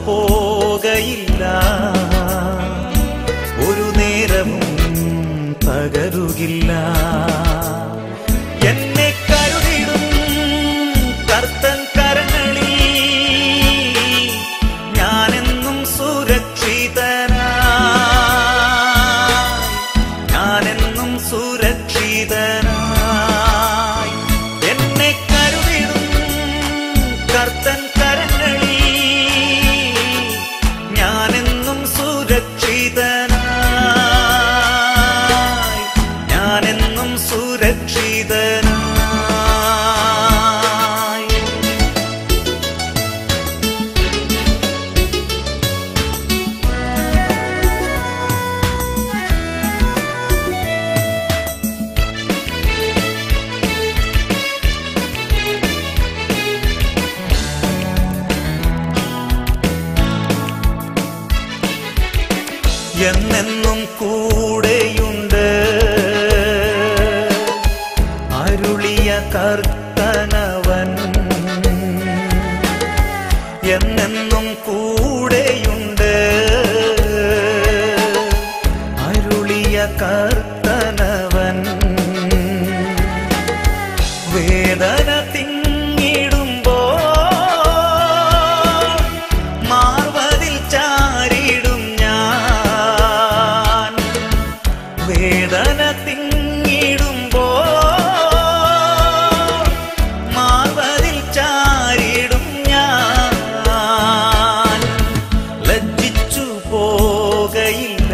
പോകയില്ല ഒരു നേരവും തകരുകില്ല എന്നെ കരുതിടും കർത്തൻ കരങ്ങളിൽ ഞാനെന്നും സുരക്ഷിതനാ ഞാനെന്നും സുരക്ഷിതനായി എന്നെ കരുതിടും കർത്തൻ കരങ്ങളിൽ ഞാനെന്നും സുരക്ഷിതനായി ഞാനെന്നും സുരക്ഷിതനായി എന്നെന്നും കൂടെയുണ്ട് അരുളിയ കർത്തനവൻ എന്നെന്നും കൂടെയുണ്ട് അരുളിയ കർത്തനവൻ വേദന തിങ്ങിടുമ്പോ മാർവതിൽ ചാരിടും ഞാൻ വേദന തിങ്ങിടുമ്പോ മാർവതിൽ ചാരിടും ഞാൻ ലജ്ജിച്ചു പോകയില്ല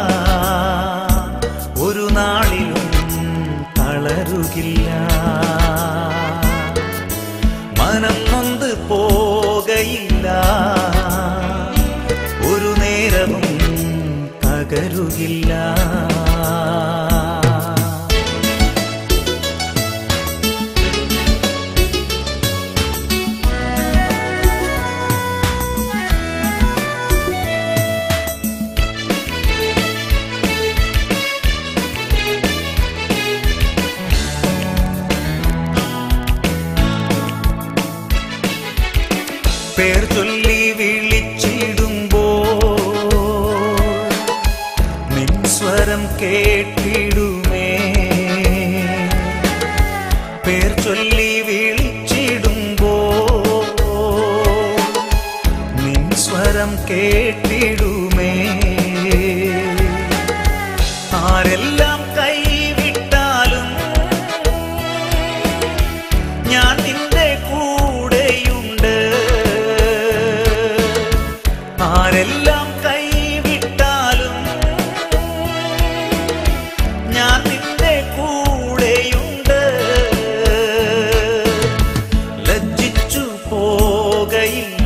ഒരു നാളിലും തളരുകില്ല മനം നൊന്ത് പോകയില്ല ഒരു നേരവും തകരുകില്ല പേർ ചൊല്ലി വിളിച്ചിടുമ്പോ നിൻ സ്വരം കേട്ടിടുമേ പേർ ചൊല്ലി വിളിച്ചിടുമ്പോ നിൻ സ്വരം കേട്ടിടുമേ ആരെല്ലാം കൈവിട്ടാലും ഞാൻ നിന്റെ കൂടെയുണ്ട് ആരെല്ലാം കൈവിട്ടാലും ഞാൻ നിന്റെ കൂടെയുണ്ട് ലജ്ജിച്ചു പോകയില്ല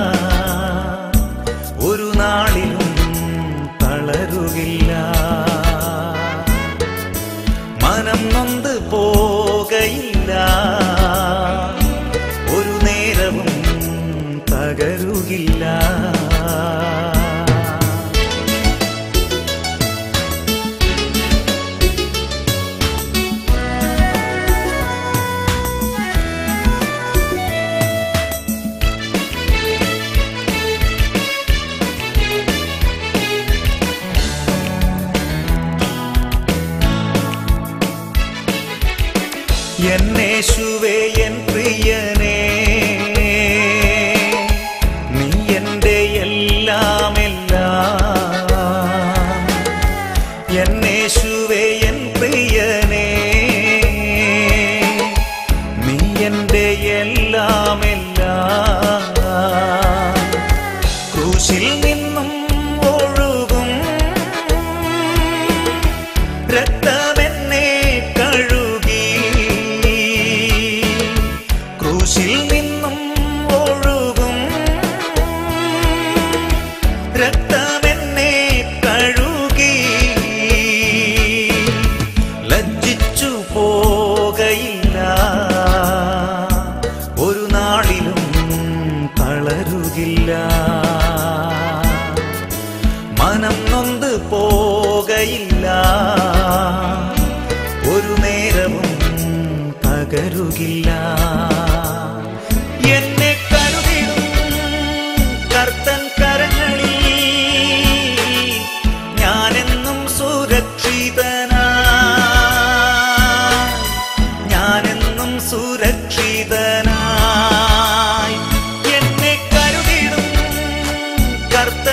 ഒരു നാളിലും തളരുകില്ല മനം നൊന്ത് പോകയില്ല ഒരു നേരവും തകരുകില്ല എന്നേശുവേ എൻ പ്രിയനേ നീ എൻ്റെ എല്ലാം എല്ലാം എന്നേശുവേ എൻ പ്രിയനേ നീ എൻ്റെ എല്ലാം എല്ലാം ക്രൂശിൽ നിന്നും ഒഴുകും രക്തമെന്നെ കഴുകി ക്രൂശിൽ നിന്നും ഒഴുകും രക്തമെന്നെ കഴുകി ലജ്ജിച്ചു പോകയില്ല ഒരു നാളിലും തളരുകില്ല മനം നൊന്ത് പോകയില്ല ഒരു നേരവും തകരുകില്ല എന്നെ കരുതിടും കർത്തൻ കർത്ത